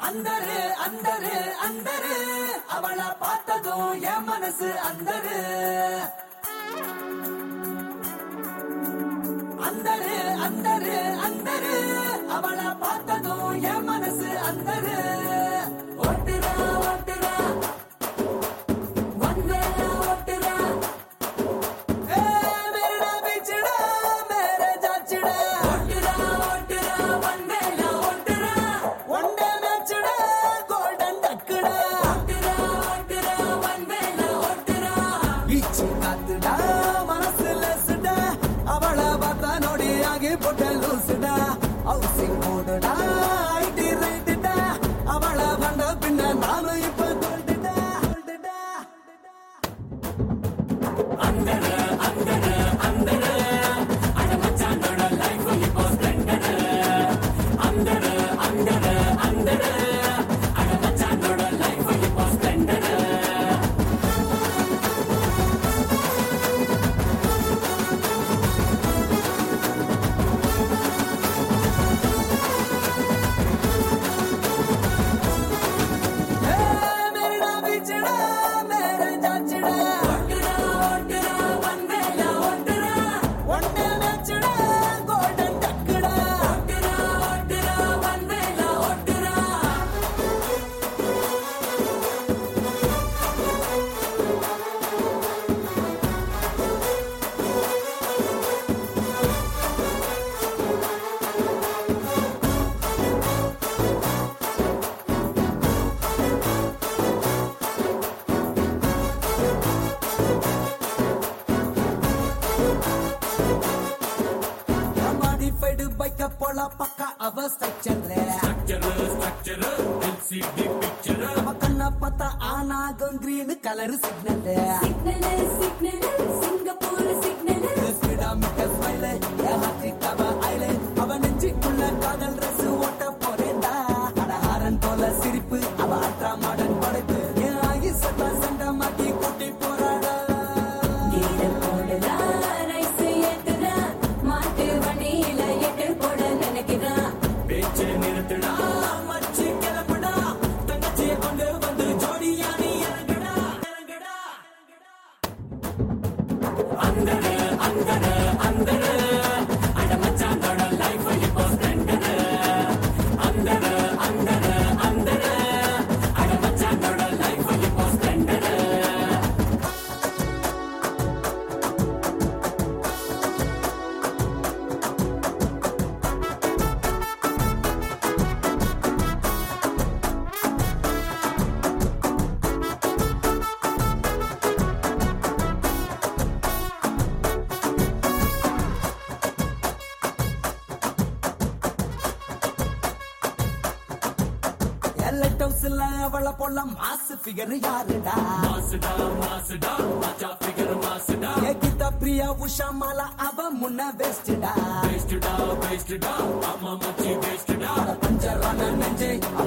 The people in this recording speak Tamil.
அந்தரு அந்தரு அந்தரு அவளை பார்த்ததும் என் மனசு அந்தரு அந்தரு அந்தரு அந்தரு அவளை பார்த்ததும் என் மனசு அந்தரு ஒட்டுரா ஒட்டுரா வந்தேரா ஒட்டுரா ஏ மேரா பிச்சடா மேரே ஜாச்சடா ஒட்டுரா ஒட்டுரா வந்தேரா ஒட்டுரா ஒண்டே மேட்சடா கோல்டன் டக்குடா ஒட்டுரா ஒட்டுரா வந்தேரா ஒட்டுரா வீச்சு காத்துடா மனசு லசுடா அவளை பார்த்தா நோடி ஆகி போட்ட லூசுடா ஹவுசிங் போடுடா ஐடி ரைட்டுடா அவளை வந்த பின்ன நானும் இப்ப தோல்டுடா தோல்டுடா मेरा बिछड़ा मेरे जाचड़ा ओटरा ओटरा वंदेला ओटरा वंदे मैचड़ा गोल्डन टकड़ा ओटरा ओटरा वंदेला ओटरा மாடிஃபைடு பைக்க போல பக்கா அவ ஸ்ட்ரக்சர்ல அவ கண்ண பார்த்தா ஆனாகும் green colour signal signal signal Singapore signal ஸ்பீடா மிக்க ஸ்மைல் ஏமாத்திக்கவ ஐலே அவ நெஞ்சுக்குள்ள காதல் ரசு ஓட்ட போறேன்டா அடஹாரன் போல சிரிப்பு அவ அட்ரா மாடர்ன் படைப்பு என் ஆகி சட்டா சண்டை மாட்டி கூட்டி போறாடா கீழ போடுறா ரைஸ் ஏத்துறா மாட்டு வண்டியில எட்டு போட நினைக்கிறா பேச்சு நிறுத்துடா மச்சி கிளம்புடா தங்கச்சிய கொண்டு வந்து ஜோடியா நீ இறங்குடா இறங்குடா எல்லைட் ஹவுஸ்ல அவள போல மாசு ஃபிகர் யாருடா ஏகிதா பிரியா உஷா மாலா அவ முன்ன வெஸ்டடா பஞ்சரான நெஞ்சே அவ